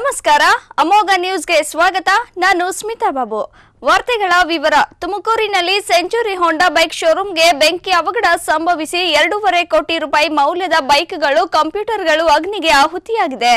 ನಮಸ್ಕಾರ ಅಮೋಘ ನ್ಯೂಸ್ಗೆ ಸ್ವಾಗತ ನಾನು ಸ್ಮಿತಾ ಬಾಬು ವಾರ್ತೆಗಳ ವಿವರ ತುಮಕೂರಿನಲ್ಲಿ ಸೆಂಚುರಿ ಹೋಂಡಾ ಬೈಕ್ ಶೋರೂಂಗೆ ಬೆಂಕಿ ಅವಘಡ ಸಂಭವಿಸಿ ಎರಡೂವರೆ ಕೋಟಿ ರೂಪಾಯಿ ಮೌಲ್ಯದ ಬೈಕ್ಗಳು ಕಂಪ್ಯೂಟರ್ಗಳು ಅಗ್ನಿಗೆ ಆಹುತಿಯಾಗಿದೆ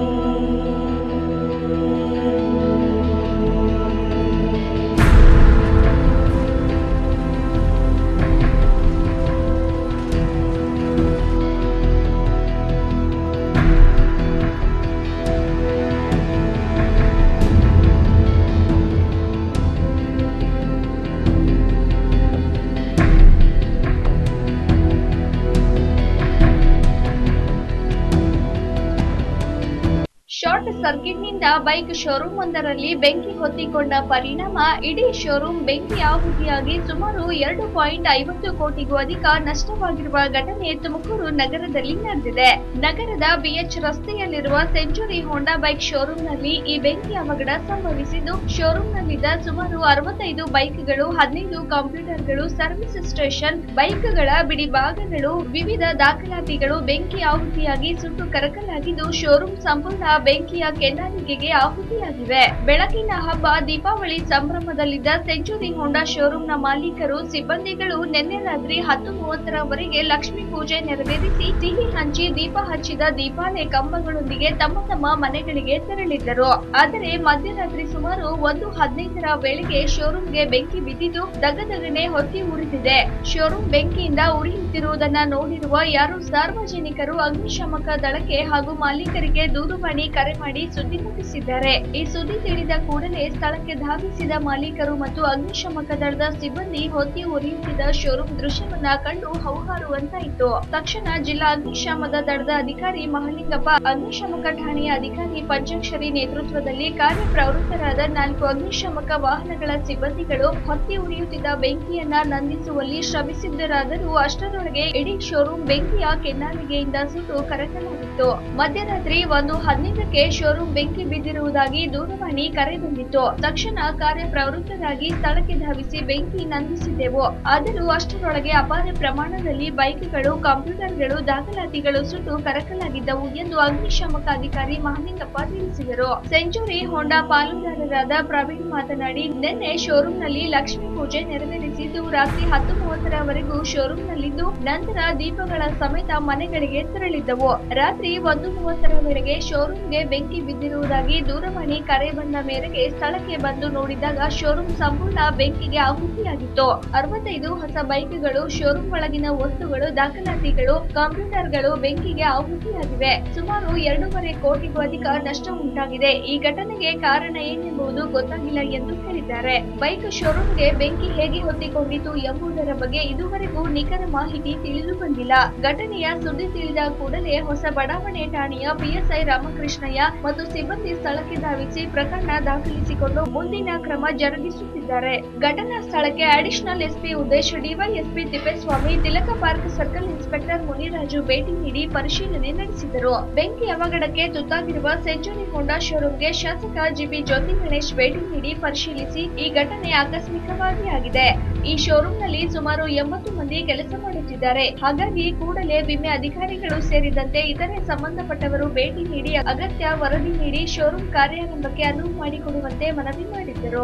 ಶಾರ್ಟ್ ಸರ್ಕ್ಯೂಟ್ನಿಂದ ಬೈಕ್ ಶೋರೂಮ್ ಒಂದರಲ್ಲಿ ಬೆಂಕಿ ಹೊತ್ತಿಕೊಂಡ ಪರಿಣಾಮ ಇಡೀ ಶೋರೂಮ್ ಬೆಂಕಿ ಆಹುತಿಯಾಗಿ ಸುಮಾರು ಎರಡು ಪಾಯಿಂಟ್ ಐವತ್ತು ಕೋಟಿಗೂ ಅಧಿಕ ನಷ್ಟವಾಗಿರುವ ಘಟನೆ ತುಮಕೂರು ನಗರದಲ್ಲಿ ನಡೆದಿದೆ ನಗರದ ಬಿಎಚ್ ರಸ್ತೆಯಲ್ಲಿರುವ ಸೆಂಚುರಿ ಹೋಂಡಾ ಬೈಕ್ ಶೋರೂಮ್ನಲ್ಲಿ ಈ ಬೆಂಕಿ ಅವಘಡ ಸಂಭವಿಸಿದ್ದು ಶೋರೂಮ್ನಲ್ಲಿದ್ದ ಸುಮಾರು ಅರವತ್ತೈದು ಬೈಕ್ಗಳು ಹದಿನೈದು ಕಂಪ್ಯೂಟರ್ಗಳು ಸರ್ವಿಸ್ ಸ್ಟೇಷನ್ ಬೈಕ್ಗಳ ಬಿಡಿ ಭಾಗಗಳು ವಿವಿಧ ದಾಖಲಾತಿಗಳು ಬೆಂಕಿ ಆಹುತಿಯಾಗಿ ಸುಟ್ಟು ಕರಕಲಾಗಿದ್ದು ಶೋರೂಮ್ ಸಂಪೂರ್ಣ ಬೆಂಕಿಯ ಕೆನ್ನಾಲಿಗೆಗೆ ಆಹುತಿಯಾಗಿವೆ ಬೆಳಕಿನ ಹಬ್ಬ ದೀಪಾವಳಿ ಸಂಭ್ರಮದಲ್ಲಿದ್ದ ಸೆಂಚುರಿ ಹೋಂಡಾ ಶೋರೂಮ್ನ ಮಾಲೀಕರು ಸಿಬ್ಬಂದಿಗಳು ನಿನ್ನೆ ರಾತ್ರಿ ಹತ್ತು ಮೂವತ್ತರವರೆಗೆ ಲಕ್ಷ್ಮೀ ಪೂಜೆ ನೆರವೇರಿಸಿ ಸಿಹಿ ಹಂಚಿ ದೀಪ ಹಚ್ಚಿದ ದೀಪಾಲೆ ಕಂಬಗಳೊಂದಿಗೆ ತಮ್ಮ ತಮ್ಮ ಮನೆಗಳಿಗೆ ತೆರಳಿದ್ದರು ಆದರೆ ಮಧ್ಯರಾತ್ರಿ ಸುಮಾರು ಒಂದು ಹದಿನೈದರ ವೇಳೆಗೆ ಶೋರೂಮ್ಗೆ ಬೆಂಕಿ ಬಿದ್ದಿದ್ದು ದಗದಗನೆ ಹೊತ್ತಿ ಉರಿದಿದೆ ಶೋರೂಮ್ ಬೆಂಕಿಯಿಂದ ಉರಿಯುತ್ತಿರುವುದನ್ನ ನೋಡಿರುವ ಯಾರು ಸಾರ್ವಜನಿಕರು ಅಗ್ನಿಶಾಮಕ ದಳಕ್ಕೆ ಹಾಗೂ ಮಾಲೀಕರಿಗೆ ದೂರವಾಣಿ ಕರೆ ಮಾಡಿ ಸುದ್ದಿ ಮುಟ್ಟಿಸಿದ್ದಾರೆ ಈ ಸುದ್ದಿ ತಿಳಿದ ಕೂಡಲೇ ಸ್ಥಳಕ್ಕೆ ಧಾವಿಸಿದ ಮಾಲೀಕರು ಮತ್ತು ಅಗ್ನಿಶಾಮಕ ದಳದ ಸಿಬ್ಬಂದಿ ಹೊತ್ತಿ ಉರಿಯುತ್ತಿದ್ದ ಶೋರೂಮ್ ದೃಶ್ಯವನ್ನ ಕಂಡು ಹೌಹಾರುವಂತಾಯಿತು ತಕ್ಷಣ ಜಿಲ್ಲಾ ಅಗ್ನಿಶಾಮದ ದಳದ ಅಧಿಕಾರಿ ಮಹಲಿಂಗಪ್ಪ ಅಗ್ನಿಶಾಮಕ ಠಾಣೆಯ ಅಧಿಕಾರಿ ಪಂಚಾಕ್ಷರಿ ನೇತೃತ್ವದಲ್ಲಿ ಕಾರ್ಯಪ್ರವೃತ್ತರಾದ ನಾಲ್ಕು ಅಗ್ನಿಶಾಮಕ ವಾಹನಗಳ ಸಿಬ್ಬಂದಿಗಳು ಹೊತ್ತಿ ಉರಿಯುತ್ತಿದ್ದ ಬೆಂಕಿಯನ್ನ ನಂದಿಸುವಲ್ಲಿ ಶ್ರಮಿಸಿದ್ದರಾದರೂ ಅಷ್ಟರೊಳಗೆ ಇಡೀ ಶೋರೂಮ್ ಬೆಂಕಿಯ ಕೆನ್ನಾಲಿಗೆಯಿಂದ ಸುಟ್ಟು ಕರಕಲಾಗಿತ್ತು ಮಧ್ಯರಾತ್ರಿ ಒಂದು ಹದಿನೈದಕ್ಕೆ ಶೋರೂಮ್ ಬೆಂಕಿ ಬಿದ್ದಿರುವುದಾಗಿ ದೂರವಾಣಿ ಕರೆ ಬಂದಿತ್ತು ತಕ್ಷಣ ಕಾರ್ಯಪ್ರವೃತ್ತರಾಗಿ ಸ್ಥಳಕ್ಕೆ ಧಾವಿಸಿ ಬೆಂಕಿ ನಂದಿಸಿದ್ದೆವು ಆದರೂ ಅಷ್ಟರೊಳಗೆ ಅಪಾರ ಪ್ರಮಾಣದಲ್ಲಿ ಬೈಕ್ಗಳು ಕಂಪ್ಯೂಟರ್ಗಳು ದಾಖಲಾತಿಗಳು ಸುಟ್ಟು ಕರಕಲಾಗಿದ್ದವು ಎಂದು ಅಗ್ನಿಶಾಮಕ ಅಧಿಕಾರಿ ಮಹಲಿಂಗಪ್ಪ ತಿಳಿಸಿದರು ಸೆಂಚುರಿ ಹೋಂಡಾ ಪಾಲುದಾರರಾದ ಪ್ರವೀಣ್ ಮಾತನಾಡಿ ನಿನ್ನೆ ಶೋರೂಮ್ನಲ್ಲಿ ಲಕ್ಷ್ಮೀ ಪೂಜೆ ನೆರವೇರಿಸಿದ್ದು ರಾತ್ರಿ ಹತ್ತು ಮೂವತ್ತರವರೆಗೂ ಶೋರೂಮ್ನಲ್ಲಿದ್ದು ನಂತರ ದೀಪಗಳ ಸಮೇತ ಮನೆಗಳಿಗೆ ತೆರಳಿದ್ದವು ರಾತ್ರಿ ಒಂದು ಮೂವತ್ತರ ವೇಳೆಗೆ ಶೋರೂಮ್ಗೆ ಬೆಂಕಿ ಬಿದ್ದಿರುವುದಾಗಿ ದೂರವಾಣಿ ಕರೆ ಬಂದ ಮೇರೆಗೆ ಸ್ಥಳಕ್ಕೆ ಬಂದು ನೋಡಿದಾಗ ಶೋರೂಮ್ ಸಂಪೂರ್ಣ ಬೆಂಕಿಗೆ ಆಹುತಿಯಾಗಿತ್ತು ಅರವತ್ತೈದು ಹೊಸ ಬೈಕ್ಗಳು ಶೋರೂಮ್ ಒಳಗಿನ ವಸ್ತುಗಳು ದಾಖಲಾತಿಗಳು ಕಂಪ್ಯೂಟರ್ಗಳು ಬೆಂಕಿಗೆ ಆಹುತಿಯಾಗಿವೆ ಸುಮಾರು ಎರಡೂವರೆ ಕೋಟಿಗೂ ಅಧಿಕ ನಷ್ಟ ಉಂಟಾಗಿದೆ ಈ ಘಟನೆಗೆ ಕಾರಣ ಏನೆಂಬುದು ಗೊತ್ತಾಗಿಲ್ಲ ಎಂದು ಹೇಳಿದ್ದಾರೆ ಬೈಕ್ ಶೋರೂಮ್ಗೆ ಬೆಂಕಿ ಹೇಗೆ ಹೊತ್ತಿಕೊಂಡಿತು ಎಂಬುದರ ಬಗ್ಗೆ ಇದುವರೆಗೂ ನಿಖರ ಮಾಹಿತಿ ತಿಳಿದು ಬಂದಿಲ್ಲ ಘಟನೆಯ ಸುದ್ದಿ ತಿಳಿದ ಕೂಡಲೇ ಹೊಸ ಬಡಾವಣೆ ಠಾಣೆಯ ಪಿಎಸ್ಐ ರಾಮಕೃಷ್ಣಯ್ಯ ಮತ್ತು ಸಿಬ್ಬಂದಿ ಸ್ಥಳಕ್ಕೆ ಧಾವಿಸಿ ಪ್ರಕರಣ ದಾಖಲಿಸಿಕೊಂಡು ಮುಂದಿನ ಕ್ರಮ ಜರುಗಿಸುತ್ತಿದ್ದಾರೆ ಘಟನಾ ಸ್ಥಳಕ್ಕೆ additional SP Uddesh DYSP Thippeswamy Tilak park circle inspector Muniraju ಭೇಟಿ ನೀಡಿ ಪರಿಶೀಲನೆ ನಡೆಸಿದರು ಬೆಂಕಿ ಅವಘಡಕ್ಕೆ ತುತ್ತಾಗಿರುವ ಸೆಂಚುರಿ ಹೋಂಡಾ ಶೋರೂಮ್ಗೆ ಶಾಸಕ ಜಿಬಿ ಜ್ಯೋತಿ ಗಣೇಶ್ ಭೇಟಿ ನೀಡಿ ಪರಿಶೀಲಿಸಿ ಈ ಘಟನೆ ಆಕಸ್ಮಿಕವಾಗಿ ಆಗಿದೆ ಈ ಶೋರೂಮ್ನಲ್ಲಿ ಸುಮಾರು ಎಂಬತ್ತು ಮಂದಿ ಕೆಲಸ ಮಾಡುತ್ತಿದ್ದಾರೆ ಹಾಗಾಗಿ ಕೂಡಲೇ ವಿಮೆ ಅಧಿಕಾರಿಗಳು ಸೇರಿದಂತೆ ಇತರೆ ಸಂಬಂಧಪಟ್ಟವರು ಭೇಟಿ ನೀಡಿ ಅಗತ್ಯ ವರದಿ ನೀಡಿ ಶೋರೂಮ್ ಕಾರ್ಯಾರಂಭಕ್ಕೆ ಅನುವು ಮಾಡಿಕೊಡುವಂತೆ ಮನವಿ ಮಾಡಿದ್ದರು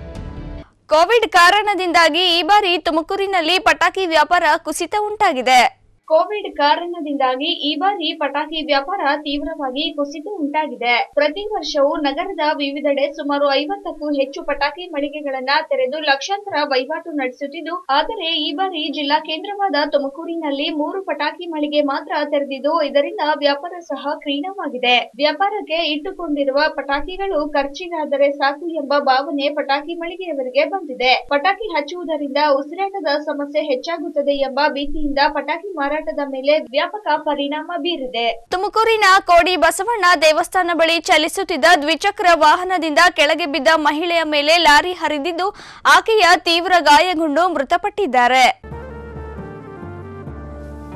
ಕೋವಿಡ್ ಕಾರಣದಿಂದಾಗಿ ಈ ಬಾರಿ ತುಮಕೂರಿನಲ್ಲಿ ಪಟಾಕಿ ವ್ಯಾಪಾರ ಕುಸಿತ ಉಂಟಾಗಿದೆ ಕೋವಿಡ್ ಕಾರಣದಿಂದಾಗಿ ಈ ಬಾರಿ ಪಟಾಕಿ ವ್ಯಾಪಾರ ತೀವ್ರವಾಗಿ ಕುಸಿತ ಉಂಟಾಗಿದೆ ಪ್ರತಿ ವರ್ಷವೂ ನಗರದ ವಿವಿಧೆಡೆ ಸುಮಾರು ಐವತ್ತಕ್ಕೂ ಹೆಚ್ಚು ಪಟಾಕಿ ಮಳಿಗೆಗಳನ್ನ ತೆರೆದು ಲಕ್ಷಾಂತರ ವಹಿವಾಟು ನಡೆಸುತ್ತಿದ್ದು ಆದರೆ ಈ ಬಾರಿ ಜಿಲ್ಲಾ ಕೇಂದ್ರವಾದ ತುಮಕೂರಿನಲ್ಲಿ ಮೂರು ಪಟಾಕಿ ಮಳಿಗೆ ಮಾತ್ರ ತೆರೆದಿದ್ದು ಇದರಿಂದ ವ್ಯಾಪಾರ ಸಹ ಕ್ಷೀಣವಾಗಿದೆ ವ್ಯಾಪಾರಕ್ಕೆ ಇಟ್ಟುಕೊಂಡಿರುವ ಪಟಾಕಿಗಳು ಖರ್ಚಿಗಾದರೆ ಸಾಕು ಎಂಬ ಭಾವನೆ ಪಟಾಕಿ ಮಳಿಗೆಯವರಿಗೆ ಬಂದಿದೆ ಪಟಾಕಿ ಹಚ್ಚುವುದರಿಂದ ಉಸಿರಾಟದ ಸಮಸ್ಯೆ ಹೆಚ್ಚಾಗುತ್ತದೆ ಎಂಬ ಭೀತಿಯಿಂದ ಪಟಾಕಿ ಮಾರಾಟದ ಮೇಲೆ ವ್ಯಾಪಕ ಪರಿಣಾಮ ಬೀರಿದೆ ತುಮಕೂರಿನ ಕೋಡಿ ಬಸವಣ್ಣ ದೇವಸ್ಥಾನ ಬಳಿ ಚಲಿಸುತ್ತಿದ್ದ ದ್ವಿಚಕ್ರ ವಾಹನದಿಂದ ಕೆಳಗೆ ಬಿದ್ದ ಮಹಿಳೆಯ ಮೇಲೆ ಲಾರಿ ಹರಿದಿದ್ದು ಆಕೆಯ ತೀವ್ರ ಗಾಯಗೊಂಡು ಮೃತಪಟ್ಟಿದ್ದಾರೆ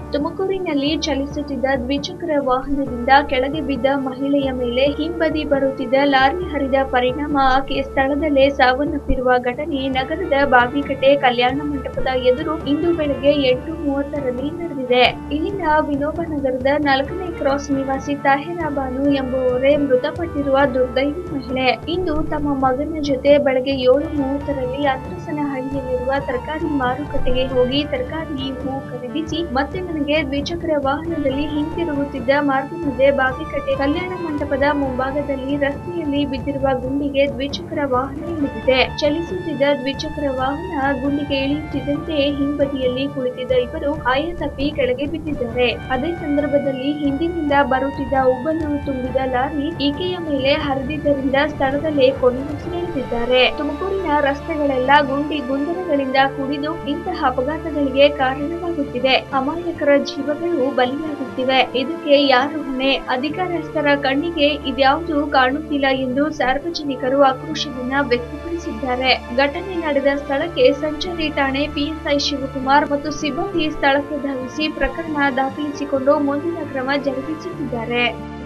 ತುಮಕೂರಿನಲ್ಲಿ ಚಲಿಸುತ್ತಿದ್ದ ದ್ವಿಚಕ್ರ ವಾಹನದಿಂದ ಕೆಳಗೆ ಬಿದ್ದ ಮಹಿಳೆಯ ಮೇಲೆ ಹಿಂಬದಿ ಬರುತ್ತಿದ್ದ ಲಾರಿ ಹರಿದ ಪರಿಣಾಮ ಆಕೆ ಸ್ಥಳದಲ್ಲೇ ಸಾವನ್ನಪ್ಪಿರುವ ಘಟನೆ ನಗರದ ಬಾವಿಕಟ್ಟೆ ಕಲ್ಯಾಣ ಮಂಟಪದ ಎದುರು ಇಂದು ಬೆಳಗ್ಗೆ ಎಂಟು ಮೂವತ್ತರಲ್ಲಿ ನಡೆದಿದೆ ಇಲ್ಲಿನ ವಿನೋಬ ನಗರದ ನಾಲ್ಕನೇ ಕ್ರಾಸ್ ನಿವಾಸಿ ತಾಹಿರಾ ಬಾನು ಎಂಬುವವರೇ ಮೃತಪಟ್ಟಿರುವ ದುರ್ದೈವಿ ಮಹಿಳೆ ಇಂದು ತಮ್ಮ ಮಗನ ಜೊತೆ ಬೆಳಗ್ಗೆ ಏಳು ಮೂವತ್ತರಲ್ಲಿ ಹಳ್ಳಿಯಲ್ಲಿರುವ ತರಕಾರಿ ಮಾರುಕಟ್ಟೆಗೆ ಹೋಗಿ ತರಕಾರಿ ಹೂ ಖರೀದಿಸಿ ಮತ್ತೆ ನನಗೆ ದ್ವಿಚಕ್ರ ವಾಹನದಲ್ಲಿ ಹಿಂತಿರುಗುತ್ತಿದ್ದ ಮಾರ್ಗ ಮಧ್ಯೆ ಬಾವಿಕಟ್ಟೆ ಕಲ್ಯಾಣ ಮಂಟಪದ ಮುಂಭಾಗದಲ್ಲಿ ರಸ್ತೆಯಲ್ಲಿ ಬಿದ್ದಿರುವ ಗುಂಡಿಗೆ ದ್ವಿಚಕ್ರ ವಾಹನ ಇಳಿದಿದೆ ಚಲಿಸುತ್ತಿದ್ದ ದ್ವಿಚಕ್ರ ವಾಹನ ಗುಂಡಿಗೆ ಇಳಿಯುತ್ತಿದ್ದಂತೆ ಹಿಂಬದಿಯಲ್ಲಿ ಕುಳಿತಿದ್ದ ಇಬ್ಬರು ಆಯ ತಪ್ಪಿ ಕೆಳಗೆ ಬಿದ್ದಿದ್ದಾರೆ ಅದೇ ಸಂದರ್ಭದಲ್ಲಿ ಹಿಂದಿನಿಂದ ಬರುತ್ತಿದ್ದ ಉಬ್ಬಲು ತುಂಬಿದ ಲಾರಿ ಈಕೆಯ ಮೇಲೆ ಹರಿದಿದ್ದರಿಂದ ಸ್ಥಳದಲ್ಲೇ ಕೊನೆಯುಸಿರೆಳೆದಿದ್ದಾರೆ ತುಮಕೂರಿನ ರಸ್ತೆಗಳೆಲ್ಲ ಗುಂಡಿ ಗುಂಡರಗಳಿಂದ ಕುಡಿದು ಇಂತಹ ಅಪಘಾತಗಳಿಗೆ ಕಾರಣವಾಗುತ್ತಿದೆ ಅಮಾಯಕರ ಜೀವಗಳು ಬಲಿಯಾಗುತ್ತಿವೆ ಇದಕ್ಕೆ ಯಾರು ಹೊಣೆ ಅಧಿಕಾರಸ್ಥರ ಕಣ್ಣಿಗೆ ಇದ್ಯಾವುದು ಕಾಣುತ್ತಿಲ್ಲ ಎಂದು ಸಾರ್ವಜನಿಕರು ಆಕ್ರೋಶವನ್ನ ವ್ಯಕ್ತಪಡಿಸಿದ್ದಾರೆ ಘಟನೆ ನಡೆದ ಸ್ಥಳಕ್ಕೆ ಸಂಚಾರಿ ಠಾಣೆ ಪಿಎಸ್ಐ ಶಿವಕುಮಾರ್ ಮತ್ತು ಸಿಬ್ಬಂದಿ ಸ್ಥಳಕ್ಕೆ ಧಾವಿಸಿ ಪ್ರಕರಣ ದಾಖಲಿಸಿಕೊಂಡು ಮುಂದಿನ ಕ್ರಮ ಜರುಗಿಸುತ್ತಿದ್ದಾರೆ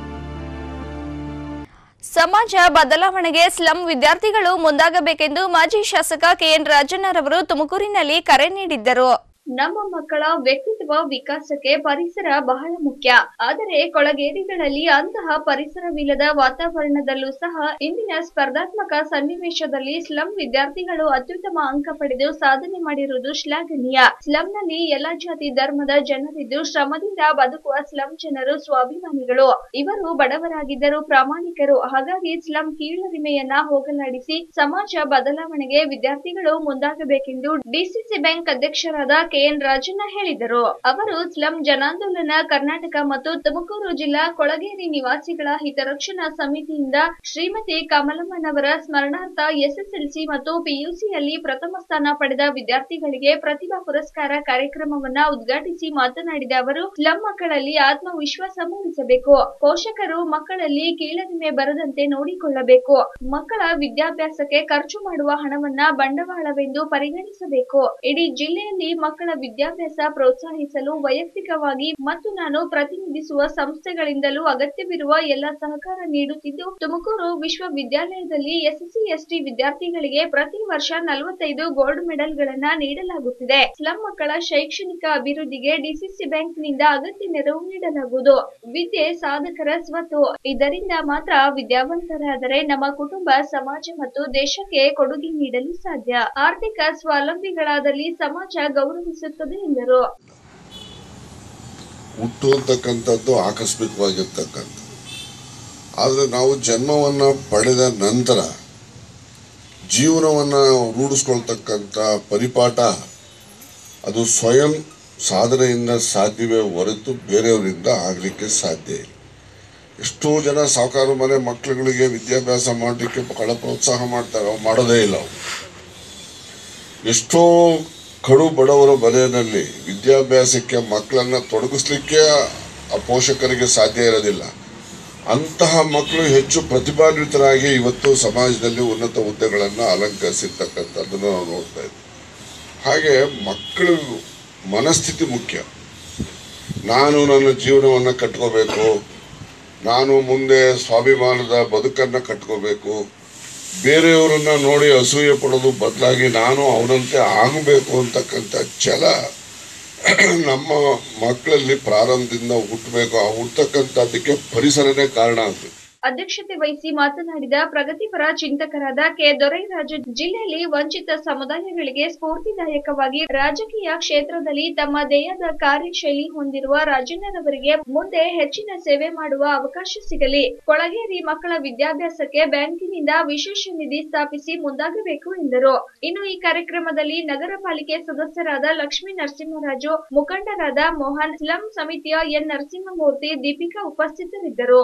ಸಮಾಜ ಬದಲಾವಣೆಗೆ ಸ್ಲಂ ವಿದ್ಯಾರ್ಥಿಗಳು ಮುಂದಾಗಬೇಕೆಂದು ಮಾಜಿ ಶಾಸಕ ಕೆಎನ್ ರಾಜಣ್ಣರವರು ತುಮಕೂರಿನಲ್ಲಿ ಕರೆ ನೀಡಿದ್ದರು ನಮ್ಮ ಮಕ್ಕಳ ವ್ಯಕ್ತಿತ್ವ ವಿಕಾಸಕ್ಕೆ ಪರಿಸರ ಬಹಳ ಮುಖ್ಯ ಆದರೆ ಕೊಳಗೇರಿಗಳಲ್ಲಿ ಅಂತಹ ಪರಿಸರವಿಲ್ಲದ ವಾತಾವರಣದಲ್ಲೂ ಸಹ ಇಂದಿನ ಸ್ಪರ್ಧಾತ್ಮಕ ಸನ್ನಿವೇಶದಲ್ಲಿ ಸ್ಲಂ ವಿದ್ಯಾರ್ಥಿಗಳು ಅತ್ಯುತ್ತಮ ಅಂಕ ಪಡೆದು ಸಾಧನೆ ಮಾಡಿರುವುದು ಶ್ಲಾಘನೀಯ ಸ್ಲಂನಲ್ಲಿ ಎಲ್ಲ ಜಾತಿ ಧರ್ಮದ ಜನರಿದ್ದು ಶ್ರಮದಿಂದ ಬದುಕುವ ಸ್ಲಂ ಜನರು ಸ್ವಾಭಿಮಾನಿಗಳು ಇವರು ಬಡವರಾಗಿದ್ದರೂ ಪ್ರಾಮಾಣಿಕರು ಹಾಗಾಗಿ ಸ್ಲಂ ಕೀಳರಿಮೆಯನ್ನ ಹೋಗಲಾಡಿಸಿ ಸಮಾಜ ಬದಲಾವಣೆಗೆ ವಿದ್ಯಾರ್ಥಿಗಳು ಮುಂದಾಗಬೇಕೆಂದು ಡಿಸಿಸಿ ಬ್ಯಾಂಕ್ ಅಧ್ಯಕ್ಷರಾದ ಕೆಎನ್ ರಾಜಣ್ಣ ಹೇಳಿದರು ಅವರು ಸ್ಲಂ ಜನಾಂದೋಲನ ಕರ್ನಾಟಕ ಮತ್ತು ತುಮಕೂರು ಜಿಲ್ಲಾ ಕೊಳಗೇರಿ ನಿವಾಸಿಗಳ ಹಿತರಕ್ಷಣಾ ಸಮಿತಿಯಿಂದ ಶ್ರೀಮತಿ ಕಮಲಮ್ಮನವರ ಸ್ಮರಣಾರ್ಥ ಎಸ್ಎಸ್ಎಲ್ಸಿ ಮತ್ತು ಪಿಯುಸಿಯಲ್ಲಿ ಪ್ರಥಮ ಸ್ಥಾನ ಪಡೆದ ವಿದ್ಯಾರ್ಥಿಗಳಿಗೆ ಪ್ರತಿಭಾ ಪುರಸ್ಕಾರ ಕಾರ್ಯಕ್ರಮವನ್ನ ಉದ್ಘಾಟಿಸಿ ಮಾತನಾಡಿದ ಅವರು ಸ್ಲಂ ಮಕ್ಕಳಲ್ಲಿ ಆತ್ಮವಿಶ್ವಾಸ ಮೂಡಿಸಬೇಕು ಪೋಷಕರು ಮಕ್ಕಳಲ್ಲಿ ಕೀಳರಿಮೆ ಬರದಂತೆ ನೋಡಿಕೊಳ್ಳಬೇಕು ಮಕ್ಕಳ ವಿದ್ಯಾಭ್ಯಾಸಕ್ಕೆ ಖರ್ಚು ಮಾಡುವ ಹಣವನ್ನ ಬಂಡವಾಳವೆಂದು ಪರಿಗಣಿಸಬೇಕು ಇಡೀ ಜಿಲ್ಲೆಯಲ್ಲಿ ಮಕ್ಕಳ ವಿದ್ಯಾಭ್ಯಾಸ ಪ್ರೋತ್ಸಾಹಿಸಲು ವೈಯಕ್ತಿಕವಾಗಿ ಮತ್ತು ನಾನು ಪ್ರತಿನಿಧಿಸುವ ಸಂಸ್ಥೆಗಳಿಂದಲೂ ಅಗತ್ಯವಿರುವ ಎಲ್ಲ ಸಹಕಾರ ನೀಡುತ್ತಿದ್ದು ತುಮಕೂರು ವಿಶ್ವವಿದ್ಯಾಲಯದಲ್ಲಿ ಎಸ್ಎಸ್ಸಿ ಎಸ್ಟಿ ವಿದ್ಯಾರ್ಥಿಗಳಿಗೆ ಪ್ರತಿ ವರ್ಷ ನಲವತ್ತೈದು ಗೋಲ್ಡ್ ಮೆಡಲ್ಗಳನ್ನ ನೀಡಲಾಗುತ್ತಿದೆ ಸ್ಲಂ ಮಕ್ಕಳ ಶೈಕ್ಷಣಿಕ ಅಭಿವೃದ್ಧಿಗೆ ಡಿಸಿಸಿ ಬ್ಯಾಂಕ್ನಿಂದ ಅಗತ್ಯ ನೆರವು ನೀಡಲಾಗುವುದು ವಿದ್ಯೆ ಸಾಧಕರ ಸ್ವತ್ತು ಇದರಿಂದ ಮಾತ್ರ ವಿದ್ಯಾವಂತರಾದರೆ ನಮ್ಮ ಕುಟುಂಬ ಸಮಾಜ ಮತ್ತು ದೇಶಕ್ಕೆ ಕೊಡುಗೆ ನೀಡಲು ಸಾಧ್ಯ ಆರ್ಥಿಕ ಸ್ವಾವಲಂಬಿಗಳಾದಲ್ಲಿ ಸಮಾಜ ಗೌರವಿಸುತ್ತದೆ ಎಂದರು ಹುಟ್ಟು ಅಂತಕ್ಕಂಥದ್ದು ಆಕಸ್ಮಿಕವಾಗಿರ್ತಕ್ಕಂಥ ಆದರೆ ನಾವು ಜನ್ಮವನ್ನು ಪಡೆದ ನಂತರ ಜೀವನವನ್ನು ರೂಢಿಸ್ಕೊಳ್ತಕ್ಕಂಥ ಪರಿಪಾಠ ಅದು ಸ್ವಯಂ ಸಾಧನೆಯಿಂದ ಸಾಧ್ಯವೇ ಹೊರತು ಬೇರೆಯವರಿಂದ ಆಗಲಿಕ್ಕೆ ಸಾಧ್ಯ ಇಲ್ಲ ಎಷ್ಟೋ ಜನ ಸಾವುಕಾರ ಮನೆ ಮಕ್ಕಳುಗಳಿಗೆ ವಿದ್ಯಾಭ್ಯಾಸ ಮಾಡಲಿಕ್ಕೆ ಬಹಳ ಪ್ರೋತ್ಸಾಹ ಮಾಡ್ತಾರೆ ಅವು ಮಾಡೋದೇ ಇಲ್ಲ ಅವು ಎಷ್ಟೋ ಕಡು ಬಡವರ ಮನೆಯಲ್ಲಿ ವಿದ್ಯಾಭ್ಯಾಸಕ್ಕೆ ಮಕ್ಕಳನ್ನ ತೊಡಗಿಸ್ಲಿಕ್ಕೆ ಆ ಪೋಷಕರಿಗೆ ಸಾಧ್ಯ ಇರೋದಿಲ್ಲ ಅಂತಹ ಮಕ್ಕಳು ಹೆಚ್ಚು ಪ್ರತಿಭಾನ್ವಿತರಾಗಿ ಇವತ್ತು ಸಮಾಜದಲ್ಲಿ ಉನ್ನತ ಹುದ್ದೆಗಳನ್ನು ಅಲಂಕರಿಸಿರ್ತಕ್ಕಂಥದ್ದನ್ನು ನಾವು ನೋಡ್ತಾ ಇದ್ದೀವಿ ಹಾಗೆ ಮಕ್ಕಳ ಮನಸ್ಥಿತಿ ಮುಖ್ಯ ನಾನು ನನ್ನ ಜೀವನವನ್ನು ಕಟ್ಕೋಬೇಕು ನಾನು ಮುಂದೆ ಸ್ವಾಭಿಮಾನದ ಬದುಕನ್ನು ಕಟ್ಕೋಬೇಕು ಬೇರೆಯವರನ್ನ ನೋಡಿ ಅಸೂಯೆ ಪಡೋದು ಬದಲಾಗಿ ನಾನು ಅವನಂತೆ ಆಗಬೇಕು ಅಂತಕ್ಕಂಥ ಛಲ ನಮ್ಮ ಮಕ್ಕಳಲ್ಲಿ ಪ್ರಾರಂಭದಿಂದ ಹುಟ್ಟಬೇಕು ಆ ಹುಟ್ಟತಕ್ಕಂಥದ್ದಕ್ಕೆ ಪರಿಸರನೇ ಕಾರಣ ಆಗಬೇಕು ಅಧ್ಯಕ್ಷತೆ ವಹಿಸಿ ಮಾತನಾಡಿದ ಪ್ರಗತಿಪರ ಚಿಂತಕರಾದ ಕೆ ದೊರೈರಾಜು ಜಿಲ್ಲೆಯಲ್ಲಿ ವಂಚಿತ ಸಮುದಾಯಗಳಿಗೆ ಸ್ಫೂರ್ತಿದಾಯಕವಾಗಿ ರಾಜಕೀಯ ಕ್ಷೇತ್ರದಲ್ಲಿ ತಮ್ಮದೇಯಾದ ಕಾರ್ಯಶೈಲಿ ಹೊಂದಿರುವ ರಾಜಣ್ಣರವರಿಗೆ ಮುಂದೆ ಹೆಚ್ಚಿನ ಸೇವೆ ಮಾಡುವ ಅವಕಾಶ ಸಿಗಲಿ ಕೊಳಗೇರಿ ಮಕ್ಕಳ ವಿದ್ಯಾಭ್ಯಾಸಕ್ಕೆ ಬ್ಯಾಂಕಿನಿಂದ ವಿಶೇಷ ನಿಧಿ ಸ್ಥಾಪಿಸಿ ಮುಂದಾಗಬೇಕು ಎಂದರು ಇನ್ನು ಈ ಕಾರ್ಯಕ್ರಮದಲ್ಲಿ ನಗರ ಪಾಲಿಕೆ ಸದಸ್ಯರಾದ ಲಕ್ಷ್ಮೀ ನರಸಿಂಹರಾಜು ಮುಖಂಡರಾದ ಮೋಹನ್ ಸ್ಲಂ ಸಮಿತಿಯ ಎನ್ ನರಸಿಂಹಮೂರ್ತಿ ದೀಪಿಕಾ ಉಪಸ್ಥಿತರಿದ್ದರು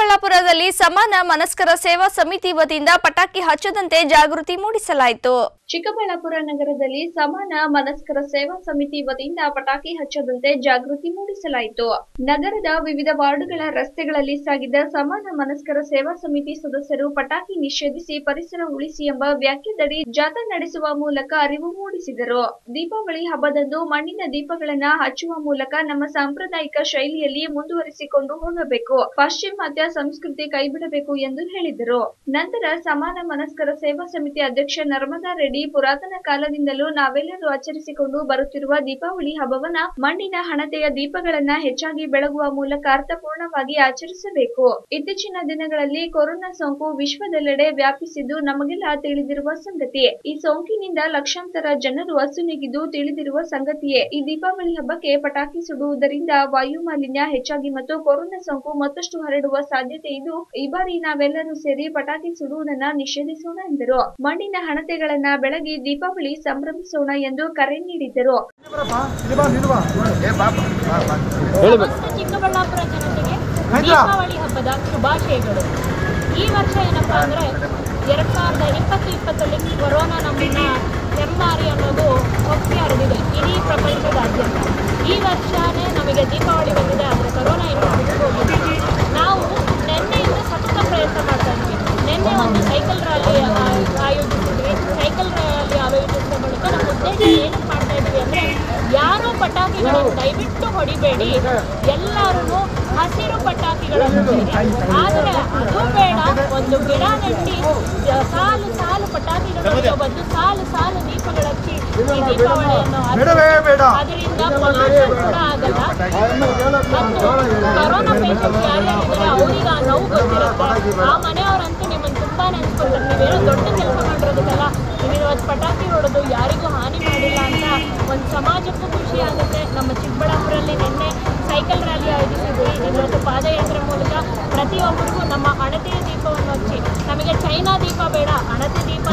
ಚಿಕ್ಕಬಳ್ಳಾಪುರದಲ್ಲಿ ಸಮಾನ ಮನಸ್ಕರ ಸೇವಾ ಸಮಿತಿ ವತಿಯಿಂದ ಪಟಾಕಿ ಹಚ್ಚದಂತೆ ಜಾಗೃತಿ ಮೂಡಿಸಲಾಯಿತು ಚಿಕ್ಕಬಳ್ಳಾಪುರ ನಗರದಲ್ಲಿ ಸಮಾನ ಮನಸ್ಕರ ಸೇವಾ ಸಮಿತಿ ವತಿಯಿಂದ ಪಟಾಕಿ ಹಚ್ಚದಂತೆ ಜಾಗೃತಿ ಮೂಡಿಸಲಾಯಿತು ನಗರದ ವಿವಿಧ ವಾರ್ಡ್ಗಳ ರಸ್ತೆಗಳಲ್ಲಿ ಸಾಗಿದ ಸಮಾನ ಮನಸ್ಕರ ಸೇವಾ ಸಮಿತಿ ಸದಸ್ಯರು ಪಟಾಕಿ ನಿಷೇಧಿಸಿ ಪರಿಸರ ಉಳಿಸಿ ಎಂಬ ವ್ಯಾಖ್ಯದಡಿ ಜಾಥಾ ನಡೆಸುವ ಮೂಲಕ ಅರಿವು ಮೂಡಿಸಿದರು ದೀಪಾವಳಿ ಹಬ್ಬದಂದು ಮಣ್ಣಿನ ದೀಪಗಳನ್ನ ಹಚ್ಚುವ ಮೂಲಕ ನಮ್ಮ ಸಾಂಪ್ರದಾಯಿಕ ಶೈಲಿಯಲ್ಲಿ ಮುಂದುವರಿಸಿಕೊಂಡು ಹೋಗಬೇಕು ಪಾಶ್ಚಿಮಾತ್ಯ ಸಂಸ್ಕೃತಿ ಕೈಬಿಡಬೇಕು ಎಂದು ಹೇಳಿದರು ನಂತರ ಸಮಾನ ಮನಸ್ಕರ ಸೇವಾ ಸಮಿತಿ ಅಧ್ಯಕ್ಷ ನರ್ಮದಾ ರೆಡ್ಡಿ ಪುರಾತನ ಕಾಲದಿಂದಲೂ ನಾವೆಲ್ಲರೂ ಆಚರಿಸಿಕೊಂಡು ಬರುತ್ತಿರುವ ದೀಪಾವಳಿ ಹಬ್ಬವನ್ನ ಮಣ್ಣಿನ ಹಣತೆಯ ದೀಪಗಳನ್ನ ಹೆಚ್ಚಾಗಿ ಬೆಳಗುವ ಮೂಲಕ ಅರ್ಥಪೂರ್ಣವಾಗಿ ಆಚರಿಸಬೇಕು ಇತ್ತೀಚಿನ ದಿನಗಳಲ್ಲಿ ಕೊರೋನಾ ಸೋಂಕು ವಿಶ್ವದೆಲ್ಲೆಡೆ ವ್ಯಾಪಿಸಿದ್ದು ನಮಗೆಲ್ಲ ತಿಳಿದಿರುವ ಸಂಗತಿ ಈ ಸೋಂಕಿನಿಂದ ಲಕ್ಷಾಂತರ ಜನರು ಅಸುನೀಗಿದ್ದು ತಿಳಿದಿರುವ ಸಂಗತಿಯೇ ಈ ದೀಪಾವಳಿ ಹಬ್ಬಕ್ಕೆ ಪಟಾಕಿ ಸುಡುವುದರಿಂದ ವಾಯು ಮಾಲಿನ್ಯ ಹೆಚ್ಚಾಗಿ ಮತ್ತು ಕೊರೋನಾ ಸೋಂಕು ಮತ್ತಷ್ಟು ಹರಡುವ ಸಾಧ್ಯತೆ ಇದ್ದು ಈ ಬಾರಿ ನಾವೆಲ್ಲರೂ ಸೇರಿ ಪಟಾಕಿ ಸುಡುವುದನ್ನ ನಿಷೇಧಿಸೋಣ ಎಂದರು ಮಣ್ಣಿನ ಹಣತೆಗಳನ್ನ ಬೆಳಗಿ ದೀಪಾವಳಿ ಸಂಭ್ರಮಿಸೋಣ ಎಂದು ಕರೆ ನೀಡಿದರು ಸಮಸ್ತ ಚಿಕ್ಕಬಳ್ಳಾಪುರ ಜನತೆಗೆ ದೀಪಾವಳಿ ಹಬ್ಬದ ಶುಭಾಶಯಗಳು ಈ ವರ್ಷ ಏನಪ್ಪಾ ಅಂದ್ರೆ ಎರಡ್ ಸಾವಿರದ ಇಪ್ಪತ್ತು ಇಪ್ಪತ್ತರಲ್ಲಿ ಕೊರೋನಾ ನಮ್ಮನ್ನ ಹೆಮ್ಮಾರಿ ಅನ್ನೋದು ಹೊಕ್ಕಿ ಹರಿದಿದೆ ಇಡೀ ಪ್ರಪಂಚದಾದ್ಯಂತ ಈ ವರ್ಷನೇ ನಮಗೆ ದೀಪಾವಳಿ ಬಂದಿದೆ ಆದರೆ ಕೊರೋನಾ ಇನ್ನೂ ಬಿಟ್ಟು ಹೋಗಿದೆ ನಾವು ನಿನ್ನೆಯಿಂದ ಸತತ ಪ್ರಯತ್ನ ಮಾಡ್ತಾ ಇದ್ವಿ ನಿನ್ನೆ ಒಂದು ಸೈಕಲ್ ರ್ಯಾಲಿ ಆಯೋಜಿಸಿದ್ವಿ ಸೈಕಲ್ ರ್ಯಾಲಿ ಆಯೋಜಿಸಿದ ಬಳಿಕ ನಮ್ಮ ಉದ್ದೇಶ ಏನಕ್ಕೆ ಮಾಡ್ತಾ ಇದ್ವಿ ಅಂದ್ರೆ ಯಾರು ಪಟಾಕಿಗಳನ್ನು ದಯವಿಟ್ಟು ಹೊಡಿಬೇಡಿ ಎಲ್ಲರೂ ಹಸಿರು ಪಟಾಕಿಗಳನ್ನು ಹೊಡೀರಿ. ಆದರೆ ಅದು ಬೇಡ ಒಂದು ಗಿಡ ನೆಟ್ಟಿ ಆ, ಸಾಲು ಸಾಲು ಪಟಾಕಿಗಳನ್ನು ಬಂದು ಸಾಲು ಸಾಲು ದೀಪಗಳು ಹಚ್ಚಿ ಈ ದೀಪಾವಳಿಯನ್ನು ಆಚರಿಸಿ. ಅದರಿಂದ ಪೊಲ್ಯೂಷನ್ ಕೂಡ ಆಗಲ್ಲ ಮತ್ತು ಕೊರೋನಾ ಪೇಷಂಟ್ ಯಾರ್ಯಾರಿದ್ದಾರೆ ಅವ್ರಿಗೆ ಆ ನೋವು ಗೊತ್ತಿರುತ್ತೆ ಆ ಮನೆಯವರಂತೂ ನಿಮ್ಮನ್ನು ತುಂಬಾ ನೆನೆಸ್ಕೊಳ್ತಾರೆ ನೀವೇನೋ ದೊಡ್ಡ ಕೆಲಸ ಮಾಡಿರೋದಕ್ಕಲ್ಲ ನೀವು ಇವತ್ತು ಪಟಾಕಿ ಹೊಡೆದು ಯಾರಿಗೂ ಹಾನಿ ಮಾಡಿಲ್ಲ ಅಂತ ಒಂದು ಸಮಾಜಕ್ಕೂ ಖುಷಿ ಆಗುತ್ತೆ ನಮ್ಮ ಚಿಕ್ಕಬಳ್ಳಾಪುರಲ್ಲಿ ನಿನ್ನೆ ಸೈಕಲ್ ರ್ಯಾಲಿ ಆಯೋಜಿಸಿದ್ವಿ ಇವತ್ತು ಪಾದಯಾತ್ರೆ ಮೂಲಕ ಪ್ರತಿಯೊಬ್ಬರಿಗೂ ನಮ್ಮ ಹಣತೆಯ ದೀಪವನ್ನು ಹಚ್ಚಿ ನಮಗೆ ಚೈನಾ ದೀಪ ಬೇಡ ಹಣತೆ ದೀಪ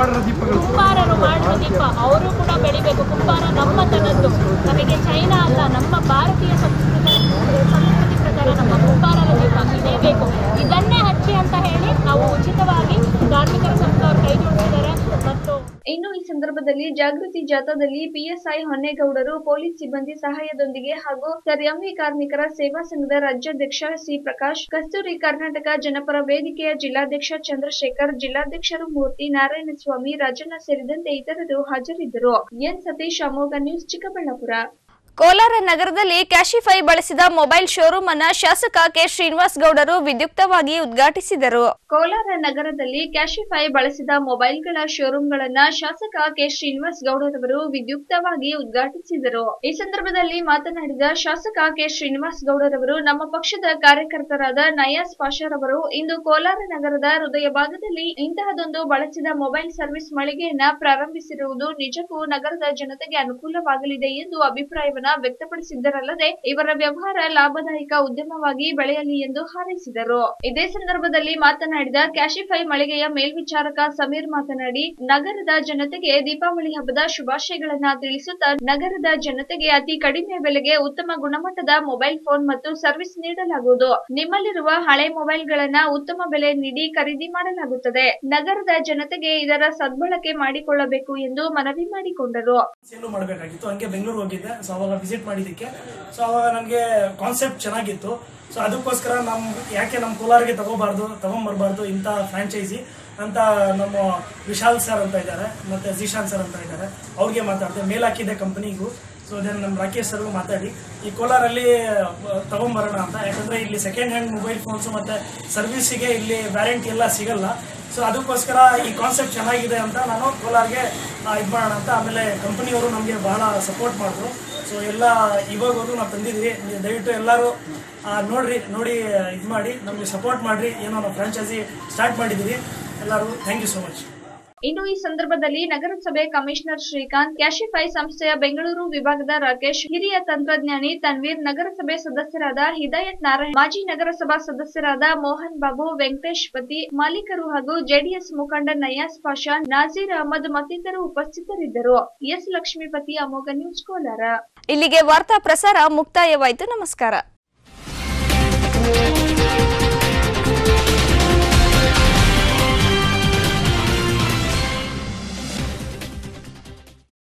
ಕುಂಬಾರರು ಮಾಡಿದ ದೀಪ ಅವರು ಕೂಡ ಬೆಳಿಬೇಕು ಕುಂಬಾರ ನಮ್ಮ ತನದ್ದು ನಮಗೆ ಚೈನಾ ಅಲ್ಲ ನಮ್ಮ ಭಾರತೀಯ ಸಂಸ್ಕೃತಿ ಸಂಸ್ಕೃತಿ ಪ್ರಕಾರ ನಮ್ಮ ಕುಂಬಾರರ ದೀಪ ಇದೇ ಬೇಕು ಇದನ್ನೇ ಹಚ್ಚಿ ಅಂತ ಹೇಳಿ ನಾವು ಉಚಿತವಾಗಿ ಧಾರ್ಮಿಕರ ಸಂಘ ಅವರು ಕೈ ಜೋಡಿಸಿದ್ದಾರೆ ಮತ್ತು ಇನ್ನು ಈ ಸಂದರ್ಭದಲ್ಲಿ ಜಾಗೃತಿ ಜಾಥಾದಲ್ಲಿ ಪಿಎಸ್ಐ ಹೊನ್ನೇಗೌಡರು ಪೊಲೀಸ್ ಸಿಬ್ಬಂದಿ ಸಹಾಯದೊಂದಿಗೆ ಹಾಗೂ ಸರ್ ಎಂವಿ ಕಾರ್ಮಿಕರ ಸೇವಾ ಸಂಘದ ರಾಜ್ಯಾಧ್ಯಕ್ಷ ಸಿ ಪ್ರಕಾಶ್ ಕಸ್ತೂರಿ ಕರ್ನಾಟಕ ಜನಪರ ವೇದಿಕೆಯ ಜಿಲ್ಲಾಧ್ಯಕ್ಷ ಚಂದ್ರಶೇಖರ್ ಜಿಲ್ಲಾಧ್ಯಕ್ಷರು ಮೂರ್ತಿ ನಾರಾಯಣಸ್ವಾಮಿ ರಾಜಣ್ಣ ಸೇರಿದಂತೆ ಇತರರು ಹಾಜರಿದ್ದರು ಎನ್ ಸತೀಶ್ ಅಮೋಘ ನ್ಯೂಸ್ ಚಿಕ್ಕಬಳ್ಳಾಪುರ ಕೋಲಾರ ನಗರದಲ್ಲಿ ಕ್ಯಾಶಿಫೈ ಬಳಸಿದ ಮೊಬೈಲ್ ಶೋರೂಮ್ ಅನ್ನ ಶಾಸಕ ಕೆ ಶ್ರೀನಿವಾಸ್ ಗೌಡರು ವಿದ್ಯುಕ್ತವಾಗಿ ಉದ್ಘಾಟಿಸಿದರು ಕೋಲಾರ ನಗರದಲ್ಲಿ ಕ್ಯಾಶಿಫೈ ಬಳಸಿದ ಮೊಬೈಲ್ಗಳ ಶೋರೂಮ್ಗಳನ್ನ ಶಾಸಕ ಕೆ ಶ್ರೀನಿವಾಸ್ ಗೌಡರವರು ವಿದ್ಯುಕ್ತವಾಗಿ ಉದ್ಘಾಟಿಸಿದರು ಈ ಸಂದರ್ಭದಲ್ಲಿ ಮಾತನಾಡಿದ ಶಾಸಕ ಕೆ ಶ್ರೀನಿವಾಸ್ ಗೌಡರವರು ನಮ್ಮ ಪಕ್ಷದ ಕಾರ್ಯಕರ್ತರಾದ ನಯಾಸ್ ಪಾಷಾರವರು ಇಂದು ಕೋಲಾರ ನಗರದ ಹೃದಯ ಭಾಗದಲ್ಲಿ ಇಂತಹದೊಂದು ಬಳಸಿದ ಮೊಬೈಲ್ ಸರ್ವಿಸ್ ಮಳಿಗೆಯನ್ನ ಪ್ರಾರಂಭಿಸಿರುವುದು ನಿಜಕ್ಕೂ ನಗರದ ಜನತೆಗೆ ಅನುಕೂಲವಾಗಲಿದೆ ಎಂದು ಅಭಿಪ್ರಾಯವನ್ನ ವ್ಯಕ್ತಪಡಿಸಿದ್ದರಲ್ಲದೆ ಇವರ ವ್ಯವಹಾರ ಲಾಭದಾಯಕ ಉದ್ಯಮವಾಗಿ ಬೆಳೆಯಲಿ ಎಂದು ಹಾರೈಸಿದರು ಇದೇ ಸಂದರ್ಭದಲ್ಲಿ ಮಾತನಾಡಿದ ಕ್ಯಾಶಿಫೈ ಮಳಿಗೆಯ ಮೇಲ್ವಿಚಾರಕ ಸಮೀರ್ ಮಾತನಾಡಿ ನಗರದ ಜನತೆಗೆ ದೀಪಾವಳಿ ಹಬ್ಬದ ಶುಭಾಶಯಗಳನ್ನ ತಿಳಿಸುತ್ತಾ ನಗರದ ಜನತೆಗೆ ಅತಿ ಕಡಿಮೆ ಬೆಲೆಗೆ ಉತ್ತಮ ಗುಣಮಟ್ಟದ ಮೊಬೈಲ್ ಫೋನ್ ಮತ್ತು ಸರ್ವಿಸ್ ನೀಡಲಾಗುವುದು ನಿಮ್ಮಲ್ಲಿರುವ ಹಳೆ ಮೊಬೈಲ್ಗಳನ್ನ ಉತ್ತಮ ಬೆಲೆ ನೀಡಿ ಖರೀದಿ ಮಾಡಲಾಗುತ್ತದೆ ನಗರದ ಜನತೆಗೆ ಇದರ ಸದ್ಬಳಕೆ ಮಾಡಿಕೊಳ್ಳಬೇಕು ಎಂದು ಮನವಿ ಮಾಡಿಕೊಂಡರು ಸೇಲು ಮಾಡಬೇಕಾಗಿತ್ತು ಹಂಗೆ ಬೆಂಗಳೂರು ಹೋಗಿದ್ದೆ ಸೊ ಅವಾಗ ವಿಸಿಟ್ ಮಾಡಿದ್ದಕ್ಕೆ ಸೊ ಅವಾಗ ನನಗೆ ಕಾನ್ಸೆಪ್ಟ್ ಚೆನ್ನಾಗಿತ್ತು ಸೊ ಅದಕ್ಕೋಸ್ಕರ ನಮ್ಮ ಯಾಕೆ ನಮ್ಮ ಕೋಲಾರಿಗೆ ತಗೋಬಾರ್ದು ತಗೊಂಬರ್ಬಾರ್ದು ಇಂಥ ಫ್ರಾಂಚೈಸಿ ಅಂತ ನಮ್ಮ ವಿಶಾಲ್ ಸರ್ ಅಂತ ಇದ್ದಾರೆ ಮತ್ತು ಜಿಶಾನ್ ಸರ್ ಅಂತ ಇದ್ದಾರೆ ಅವ್ರಿಗೆ ಮಾತಾಡಿದೆ ಮೇಲ್ ಹಾಕಿದ್ದೆ ಕಂಪನಿಗೂ ಸೊ ದೆನ್ ನಮ್ಮ ರಾಕೇಶ್ ಸರ್ಗೂ ಮಾತಾಡಿ ಈ ಕೋಲಾರಲ್ಲಿ ತಗೊಂಬರೋಣ ಅಂತ ಯಾಕಂದರೆ ಇಲ್ಲಿ ಸೆಕೆಂಡ್ ಹ್ಯಾಂಡ್ ಮೊಬೈಲ್ ಫೋನ್ಸು ಮತ್ತು ಸರ್ವಿಸಿಗೆ ಇಲ್ಲಿ ವ್ಯಾರಂಟಿ ಎಲ್ಲ ಸಿಗಲ್ಲ ಸೊ ಅದಕ್ಕೋಸ್ಕರ ಈ ಕಾನ್ಸೆಪ್ಟ್ ಚೆನ್ನಾಗಿದೆ ಅಂತ ನಾನು ಕೋಲಾರ್ಗೆ ಇದು ಮಾಡೋಣ ಅಂತ ಆಮೇಲೆ ಕಂಪನಿಯವರು ನಮಗೆ ಬಹಳ ಸಪೋರ್ಟ್ ಮಾಡಿದ್ರು ಸೊ ಎಲ್ಲ ಇವಾಗ ಹೋದ್ರು ನಾವು ತಂದಿದ್ವಿ ನೀವು ದಯವಿಟ್ಟು ಎಲ್ಲರೂ ಆ, ನೋಡ್ರಿ ನೋಡಿ ಇದು ಮಾಡಿ ನಮಗೆ ಸಪೋರ್ಟ್ ಮಾಡಿರಿ ಏನೋ ನಾವು ಫ್ರಾಂಚೈಸಿ ಸ್ಟಾರ್ಟ್ ಮಾಡಿದ್ದೀವಿ ಎಲ್ಲರೂ ಥ್ಯಾಂಕ್ ಯು ಸೊ ಮಚ್ ಇನ್ನು ಈ ಸಂದರ್ಭದಲ್ಲಿ ನಗರಸಭೆ ಕಮಿಷನರ್ ಶ್ರೀಕಾಂತ್ ಕ್ಯಾಶಿಫೈ ಸಂಸ್ಥೆಯ ಬೆಂಗಳೂರು ವಿಭಾಗದ ರಾಕೇಶ್ ಹಿರಿಯ ತಂತ್ರಜ್ಞಾನಿ ತನ್ವೀರ್ ನಗರಸಭೆ ಸದಸ್ಯರಾದ ಹಿದಾಯತ್ ನಾರಾಯಣ್ ಮಾಜಿ ನಗರಸಭಾ ಸದಸ್ಯರಾದ ಮೋಹನ್ ಬಾಬು ವೆಂಕಟೇಶ್ ಪತಿ ಮಾಲೀಕರು ಹಾಗೂ ಜೆಡಿಎಸ್ ಮುಖಂಡ ನಯಾಸ್ ಪಾಷಾ ನಾಜೀರ್ ಅಹಮದ್ ಮತ್ತಿತರರು ಉಪಸ್ಥಿತರಿದ್ದರು ಎಸ್ ಲಕ್ಷ್ಮೀಪತಿ ಅಮೋಘ ನ್ಯೂಸ್ ಕೋಲಾರ ಇಲ್ಲಿಗೆ ವಾರ್ತಾ ಪ್ರಸಾರ ಮುಕ್ತಾಯವಾಯಿತು ನಮಸ್ಕಾರ